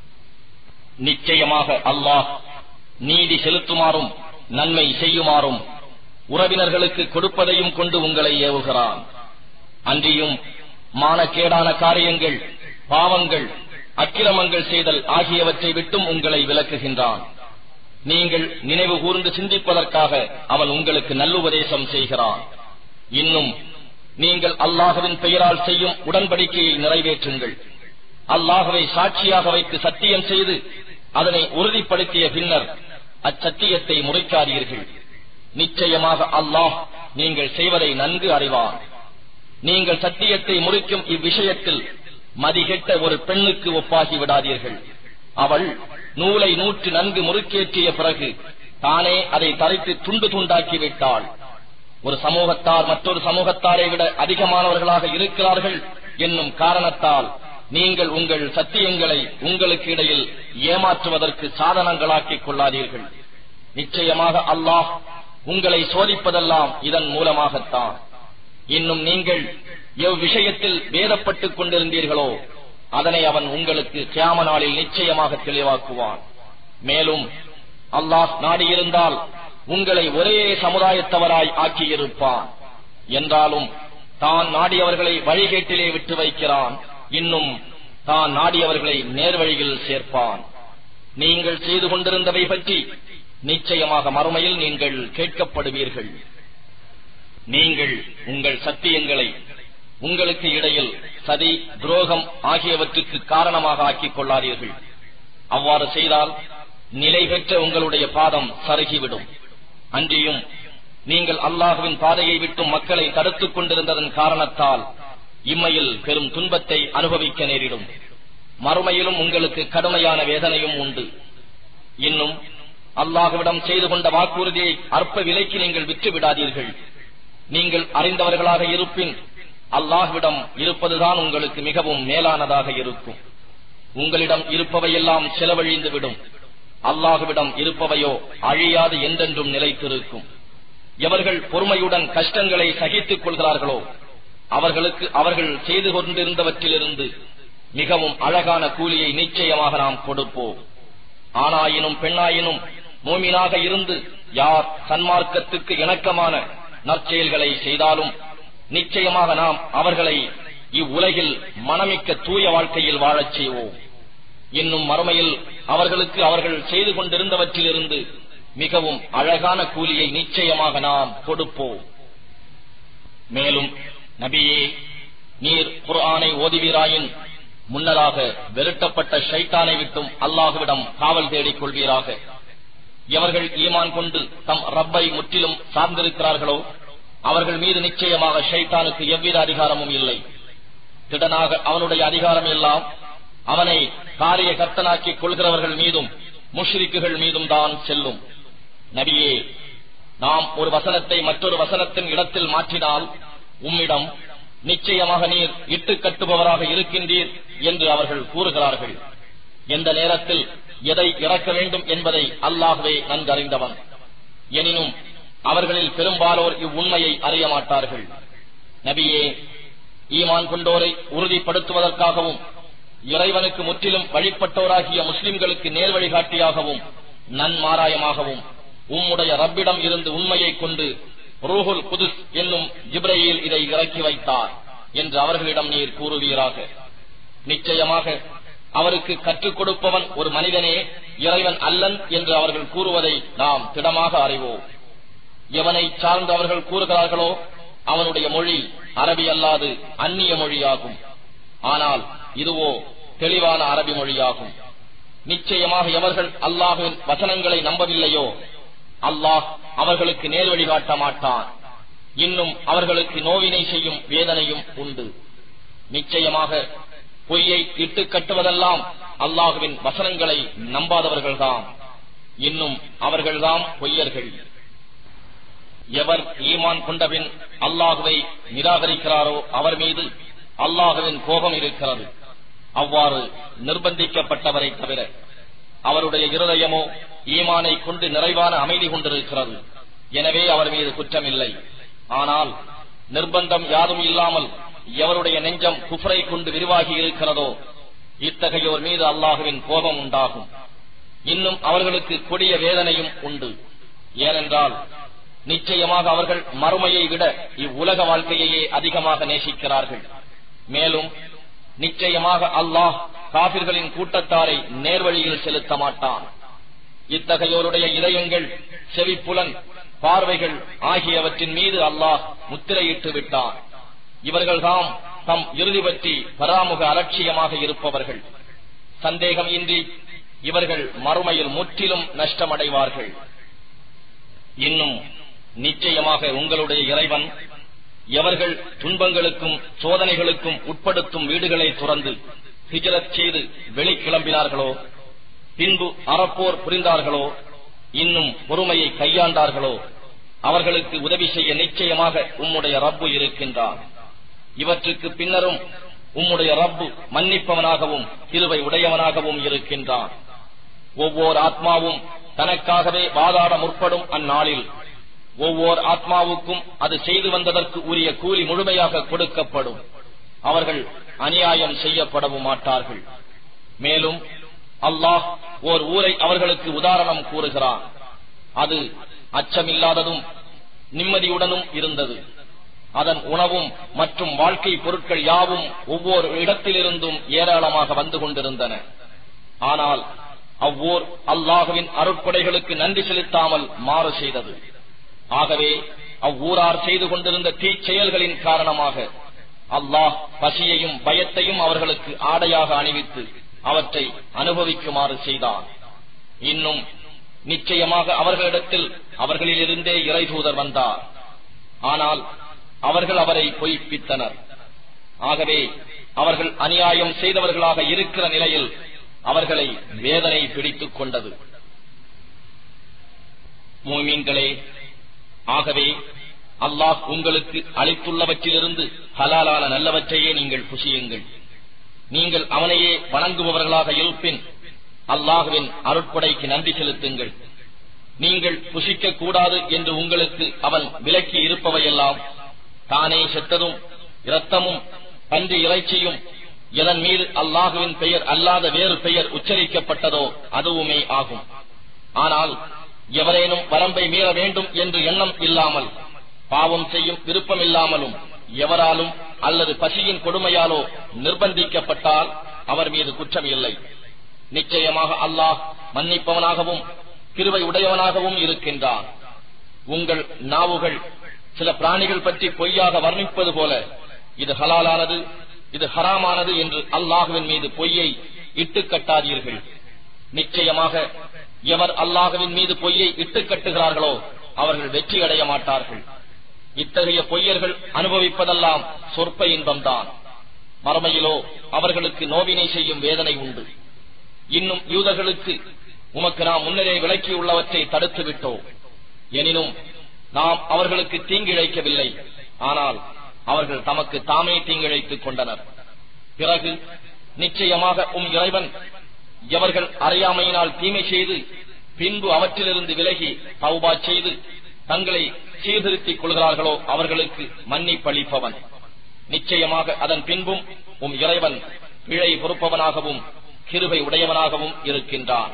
நிச்சயமாக அல்லாஹ் நீதி செலுத்துமாறும் நன்மை செய்யுமாறும் உறவினர்களுக்கு கொடுப்பதையும் கொண்டு உங்களை ஏவுகிறான் அன்றியும் மானக்கேடான காரியங்கள் பாவங்கள் அக்கிரமங்கள் செய்தல் ஆகியவற்றை விட்டும் உங்களை விலக்குகின்றான் நீங்கள் நினைவு கூர்ந்து சிந்திப்பதற்காக அவன் உங்களுக்கு நல்லுபதேசம் செய்கிறான் இன்னும் நீங்கள் அல்லாஹுவின் பெயரால் செய்யும் உடன்படிக்கையை நிறைவேற்றுங்கள் அல்லாஹுவை சாட்சியாக வைத்து சத்தியம் செய்து அதனை உறுதிப்படுத்திய பின்னர் அச்சத்தியத்தை முறைக்காதீர்கள் நிச்சயமாக அல்லாஹ் நீங்கள் செய்வதை நன்கு அறிவான் நீங்கள் சத்தியத்தை முறிக்கும் இவ்விஷயத்தில் மதிகெட்ட ஒரு பெண்ணுக்கு ஒப்பாகி விடாதீர்கள் அவள் நூலை நூற்று நன்கு முறுக்கேற்றிய பிறகு தானே அதை தரைத்து துண்டு துண்டாக்கி விட்டாள் ஒரு சமூகத்தார் மற்றொரு சமூகத்தாரை விட அதிகமானவர்களாக இருக்கிறார்கள் என்னும் காரணத்தால் நீங்கள் உங்கள் சத்தியங்களை உங்களுக்கு இடையில் ஏமாற்றுவதற்கு சாதனங்களாக்கிக் கொள்ளாதீர்கள் நிச்சயமாக அல்லாஹ் உங்களை சோதிப்பதெல்லாம் இதன் மூலமாகத்தான் இன்னும் நீங்கள் எவ்விஷயத்தில் வேதப்பட்டுக் கொண்டிருந்தீர்களோ அதனை அவன் உங்களுக்கு கியாம நாளில் நிச்சயமாக தெளிவாக்குவான் மேலும் அல்லாஹ் நாடியிருந்தால் உங்களை ஒரே சமுதாயத்தவராய் ஆக்கியிருப்பான் என்றாலும் தான் நாடியவர்களை வழிகேட்டிலே விட்டு வைக்கிறான் இன்னும் தான் நாடியவர்களை நேர்வழியில் சேர்ப்பான் நீங்கள் செய்து கொண்டிருந்தவை பற்றி நிச்சயமாக மறுமையில் நீங்கள் கேட்கப்படுவீர்கள் நீங்கள் உங்கள் சத்தியங்களை உங்களுக்கு இடையில் சதி துரோகம் ஆகியவற்றுக்கு காரணமாக ஆக்கிக் கொள்ளாதீர்கள் அவ்வாறு செய்தால் நிலை பெற்ற உங்களுடைய பாதம் சருகிவிடும் அன்றியும் நீங்கள் அல்லாஹுவின் பாதையை விட்டு மக்களை தடுத்துக் கொண்டிருந்ததன் காரணத்தால் இம்மையில் பெரும் துன்பத்தை அனுபவிக்க நேரிடும் மறுமையிலும் உங்களுக்கு கடுமையான வேதனையும் உண்டு இன்னும் அல்லாஹுவிடம் செய்து கொண்ட வாக்குறுதியை அற்ப விலைக்கு நீங்கள் விற்று விடாதீர்கள் நீங்கள் அறிந்தவர்களாக இருப்பின் அல்லாஹ்விடம் இருப்பதுதான் உங்களுக்கு மிகவும் மேலானதாக இருக்கும் உங்களிடம் இருப்பவையெல்லாம் செலவழிந்து விடும் அல்லாஹுவிடம் இருப்பவையோ அழியாது என்றென்றும் நிலைத்திருக்கும் எவர்கள் பொறுமையுடன் கஷ்டங்களை சகித்துக் கொள்கிறார்களோ அவர்களுக்கு அவர்கள் செய்து கொண்டிருந்தவற்றிலிருந்து மிகவும் அழகான கூலியை நிச்சயமாக நாம் கொடுப்போம் ஆணாயினும் பெண்ணாயினும் மூமினாக இருந்து யார் சன்மார்க்கத்துக்கு இணக்கமான நற்செயல்களை செய்தாலும் நிச்சயமாக நாம் அவர்களை இவ்வுலகில் மனமிக்க தூய வாழ்க்கையில் வாழச் செய்வோம் இன்னும் மறுமையில் அவர்களுக்கு அவர்கள் செய்து கொண்டிருந்தவற்றிலிருந்து மிகவும் அழகான கூலியை நிச்சயமாக நாம் கொடுப்போம் மேலும் நபியே நீர் குர்ஆனை ஓதுவீராயின் முன்னதாக வெறுட்டப்பட்ட ஷைத்தானை விட்டும் அல்லாஹுவிடம் காவல் தேடிக் கொள்வீராக எவர்கள் ஈமான் கொண்டு தம் ரப்பை முற்றிலும் சார்ந்திருக்கிறார்களோ அவர்கள் மீது நிச்சயமாக ஷைத்தானுக்கு எவ்வித அதிகாரமும் இல்லை திடனாக அவனுடைய அதிகாரம் எல்லாம் அவனை காரிய கர்த்தனாக்கிக் கொள்கிறவர்கள் மீதும் முஷ்ரிக்குகள் மீதும் தான் செல்லும் நபியே நாம் ஒரு வசனத்தை மற்றொரு வசனத்தின் இடத்தில் மாற்றினால் உம்மிடம் நிச்சயமாக நீர் இட்டு கட்டுபவராக இருக்கின்றீர் என்று அவர்கள் கூறுகிறார்கள் எந்த நேரத்தில் எதை இறக்க வேண்டும் என்பதை அல்லாஹ்வே நன்கறிந்தவன் எனினும் அவர்களில் பெரும்பாலோர் இவ்வுண்மையை அறிய மாட்டார்கள் நபியே ஈமான் கொண்டோரை உறுதிப்படுத்துவதற்காகவும் இறைவனுக்கு முற்றிலும் வழிபட்டோராகிய முஸ்லிம்களுக்கு நேர் வழிகாட்டியாகவும் நன்மாராயமாகவும் உம்முடைய ரப்பிடம் இருந்து உண்மையை கொண்டு ரூஹுல் குதுஸ் என்னும் ஜிப்ரையில் இதை இறக்கி வைத்தார் என்று அவர்களிடம் நீர் கூறுவீராக நிச்சயமாக அவருக்கு கற்றுக் கொடுப்பவன் ஒரு மனிதனே இறைவன் அல்லன் என்று அவர்கள் கூறுவதை நாம் திடமாக அறிவோம் எவனை சார்ந்து அவர்கள் கூறுகிறார்களோ அவனுடைய மொழி அரபி அல்லாது அந்நிய மொழியாகும் ஆனால் இதுவோ தெளிவான அரபி மொழியாகும் நிச்சயமாக எவர்கள் அல்லாஹுவின் வசனங்களை நம்பவில்லையோ அல்லாஹ் அவர்களுக்கு நேர் வழிகாட்ட மாட்டான் இன்னும் அவர்களுக்கு நோவினை செய்யும் வேதனையும் உண்டு நிச்சயமாக பொய்யை இட்டு கட்டுவதெல்லாம் அல்லாஹுவின் வசனங்களை நம்பாதவர்கள்தாம் இன்னும் அவர்கள்தாம் பொய்யர்கள் எவர் ஈமான் கொண்டபின் அல்லாஹுவை நிராகரிக்கிறாரோ அவர் மீது அல்லாஹுவின் கோபம் இருக்கிறது அவ்வாறு நிர்பந்திக்கப்பட்டவரை தவிர அவருடைய இருதயமோ ஈமானை கொண்டு நிறைவான அமைதி கொண்டிருக்கிறது எனவே அவர் மீது குற்றமில்லை ஆனால் நிர்பந்தம் யாரும் இல்லாமல் எவருடைய நெஞ்சம் குஃப்ரை கொண்டு விரிவாகி இருக்கிறதோ இத்தகையோர் மீது அல்லாஹுவின் கோபம் உண்டாகும் இன்னும் அவர்களுக்கு கொடிய வேதனையும் உண்டு ஏனென்றால் நிச்சயமாக அவர்கள் மறுமையை விட இவ்வுலக வாழ்க்கையையே அதிகமாக நேசிக்கிறார்கள் மேலும் நிச்சயமாக அல்லாஹ் காபிர்களின் கூட்டத்தாரை நேர்வழியில் செலுத்த மாட்டான் இத்தகையோருடைய இதயங்கள் செவிப்புலன் பார்வைகள் ஆகியவற்றின் மீது அல்லாஹ் முத்திரையிட்டு விட்டான் இவர்கள்தாம் தம் இறுதி பற்றி பராமுக அலட்சியமாக இருப்பவர்கள் சந்தேகம் இன்றி இவர்கள் மறுமையில் முற்றிலும் நஷ்டமடைவார்கள் இன்னும் நிச்சயமாக உங்களுடைய இறைவன் எவர்கள் துன்பங்களுக்கும் சோதனைகளுக்கும் உட்படுத்தும் வீடுகளை துறந்து ஹிஜரத் செய்து வெளிக்கிளம்பினார்களோ பின்பு அறப்போர் புரிந்தார்களோ இன்னும் பொறுமையை கையாண்டார்களோ அவர்களுக்கு உதவி செய்ய நிச்சயமாக உம்முடைய ரப்பு இருக்கின்றான் இவற்றுக்கு பின்னரும் உம்முடைய ரப்பு மன்னிப்பவனாகவும் கிருவை உடையவனாகவும் இருக்கின்றான் ஒவ்வொரு ஆத்மாவும் தனக்காகவே வாதாட முற்படும் அந்நாளில் ஒவ்வொரு ஆத்மாவுக்கும் அது செய்து வந்ததற்கு உரிய கூலி முழுமையாக கொடுக்கப்படும் அவர்கள் அநியாயம் செய்யப்படவும் மாட்டார்கள் மேலும் அல்லாஹ் ஓர் ஊரை அவர்களுக்கு உதாரணம் கூறுகிறான் அது அச்சமில்லாததும் நிம்மதியுடனும் இருந்தது அதன் உணவும் மற்றும் வாழ்க்கை பொருட்கள் யாவும் ஒவ்வொரு இடத்திலிருந்தும் ஏராளமாக வந்து கொண்டிருந்தன ஆனால் அவ்வூர் அல்லாஹுவின் அருட்கொடைகளுக்கு நன்றி செலுத்தாமல் மாறு செய்தது ஆகவே அவ்வூரார் செய்து கொண்டிருந்த தீச்செயல்களின் காரணமாக அல்லாஹ் பசியையும் பயத்தையும் அவர்களுக்கு ஆடையாக அணிவித்து அவற்றை அனுபவிக்குமாறு செய்தான் இன்னும் நிச்சயமாக அவர்களிடத்தில் அவர்களிலிருந்தே இறைதூதர் வந்தார் ஆனால் அவர்கள் அவரை பொய்ப்பித்தனர் ஆகவே அவர்கள் அநியாயம் செய்தவர்களாக இருக்கிற நிலையில் அவர்களை வேதனை பிடித்துக் கொண்டது மூமீன்களே ஆகவே அல்லாஹ் உங்களுக்கு அளித்துள்ளவற்றிலிருந்து ஹலாலான நல்லவற்றையே நீங்கள் புசியுங்கள் நீங்கள் அவனையே வணங்குபவர்களாக இருப்பின் அல்லாஹுவின் அருட்படைக்கு நன்றி செலுத்துங்கள் நீங்கள் புசிக்க கூடாது என்று உங்களுக்கு அவன் விலக்கி இருப்பவையெல்லாம் தானே செத்ததும் இரத்தமும் பன்றி இறைச்சியும் எதன் மீது அல்லாஹுவின் பெயர் அல்லாத வேறு பெயர் உச்சரிக்கப்பட்டதோ அதுவுமே ஆகும் ஆனால் எவரேனும் வரம்பை மீற வேண்டும் என்று எண்ணம் இல்லாமல் பாவம் செய்யும் விருப்பமில்லாமலும் எவராலும் அல்லது பசியின் கொடுமையாலோ நிர்பந்திக்கப்பட்டால் அவர் மீது குற்றம் இல்லை நிச்சயமாக அல்லாஹ் மன்னிப்பவனாகவும் கிருவை உடையவனாகவும் இருக்கின்றான் உங்கள் நாவுகள் சில பிராணிகள் பற்றி பொய்யாக வர்ணிப்பது போல இது ஹலாலானது இது ஹராமானது என்று அல்லாஹுவின் மீது பொய்யை இட்டு கட்டாதீர்கள் நிச்சயமாக எவர் அல்லாஹுவின் மீது பொய்யை இட்டு கட்டுகிறார்களோ அவர்கள் வெற்றி அடைய மாட்டார்கள் இத்தகைய பொய்யர்கள் அனுபவிப்பதெல்லாம் சொற்ப இன்பம்தான் மறுமையிலோ அவர்களுக்கு நோவினை செய்யும் வேதனை உண்டு இன்னும் யூதர்களுக்கு உமக்கு நாம் முன்னரே விளக்கியுள்ளவற்றை தடுத்து விட்டோம் எனினும் நாம் அவர்களுக்கு தீங்கிழைக்கவில்லை ஆனால் அவர்கள் தமக்கு தாமே தீங்கிழைத்துக் கொண்டனர் பிறகு நிச்சயமாக உம் இறைவன் எவர்கள் அறியாமையினால் தீமை செய்து பின்பு அவற்றிலிருந்து விலகி தௌபா செய்து தங்களை சீர்திருத்திக் கொள்கிறார்களோ அவர்களுக்கு மன்னிப்பளிப்பவன் நிச்சயமாக அதன் பின்பும் உம் இறைவன் பிழை பொறுப்பவனாகவும் கிருபை உடையவனாகவும் இருக்கின்றான்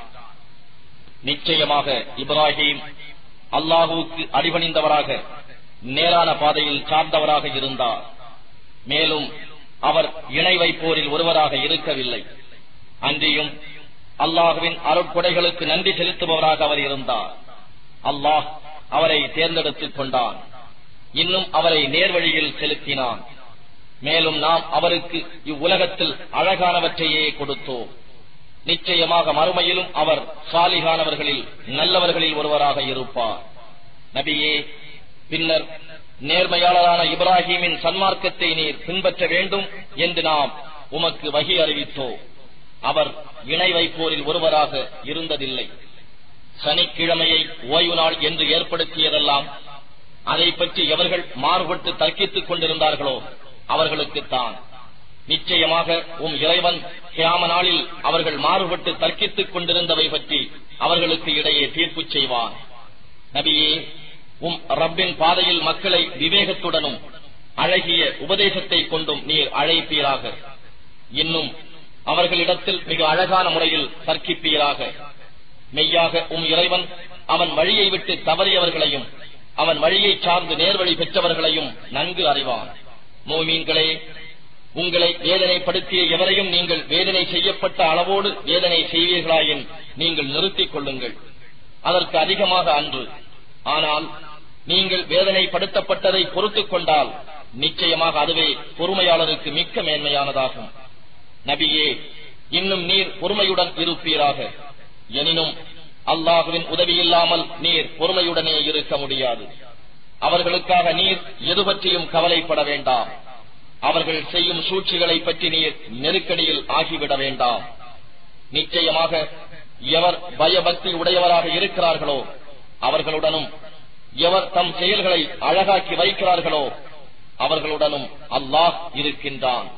நிச்சயமாக இப்ராஹிம் அல்லாஹுவுக்கு அடிபணிந்தவராக நேரான பாதையில் சார்ந்தவராக இருந்தார் மேலும் அவர் இணை வைப்போரில் ஒருவராக இருக்கவில்லை அன்றியும் அல்லாஹுவின் அருட்கொடைகளுக்கு நன்றி செலுத்துபவராக அவர் இருந்தார் அல்லாஹ் அவரை தேர்ந்தெடுத்துக் கொண்டான் இன்னும் அவரை நேர்வழியில் செலுத்தினான் மேலும் நாம் அவருக்கு இவ்வுலகத்தில் அழகானவற்றையே கொடுத்தோம் நிச்சயமாக மறுமையிலும் அவர் சாலிகானவர்களில் நல்லவர்களில் ஒருவராக இருப்பார் நபியே பின்னர் நேர்மையாளரான இப்ராஹீமின் சன்மார்க்கத்தை நீர் பின்பற்ற வேண்டும் என்று நாம் உமக்கு வகி அறிவித்தோம் அவர் இணை வைப்போரில் ஒருவராக இருந்ததில்லை சனிக்கிழமையை ஓய்வு நாள் என்று ஏற்படுத்தியதெல்லாம் அதை பற்றி எவர்கள் மாறுபட்டு தர்க்கித்துக் கொண்டிருந்தார்களோ அவர்களுக்குத்தான் நிச்சயமாக உம் இறைவன் கியாம நாளில் அவர்கள் மாறுபட்டு தர்க்கித்துக் கொண்டிருந்தவை பற்றி அவர்களுக்கு இடையே தீர்ப்பு செய்வான் நபியே உம் ரப்பின் பாதையில் மக்களை விவேகத்துடனும் அழகிய உபதேசத்தை கொண்டும் நீர் அழைப்பீராக இன்னும் அவர்களிடத்தில் மிக அழகான முறையில் தர்க்கிப்பீராக மெய்யாக உம் இறைவன் அவன் வழியை விட்டு தவறியவர்களையும் அவன் வழியை சார்ந்து நேர்வழி பெற்றவர்களையும் நன்கு அறிவான் மோமீன்களே உங்களை வேதனைப்படுத்திய எவரையும் நீங்கள் வேதனை செய்யப்பட்ட அளவோடு வேதனை செய்வீர்களாயின் நீங்கள் நிறுத்திக் கொள்ளுங்கள் அதற்கு அதிகமாக அன்று ஆனால் நீங்கள் வேதனைப்படுத்தப்பட்டதை பொறுத்துக் கொண்டால் நிச்சயமாக அதுவே பொறுமையாளருக்கு மிக்க மேன்மையானதாகும் நபியே இன்னும் நீர் பொறுமையுடன் இருப்பீராக எனினும் அல்லாஹுவின் உதவியில்லாமல் நீர் பொறுமையுடனே இருக்க முடியாது அவர்களுக்காக நீர் எது பற்றியும் கவலைப்பட வேண்டாம் அவர்கள் செய்யும் சூழ்ச்சிகளை பற்றி நீர் நெருக்கடியில் ஆகிவிட வேண்டாம் நிச்சயமாக எவர் பயபக்தி உடையவராக இருக்கிறார்களோ அவர்களுடனும் எவர் தம் செயல்களை அழகாக்கி வைக்கிறார்களோ அவர்களுடனும் அல்லாஹ் இருக்கின்றான்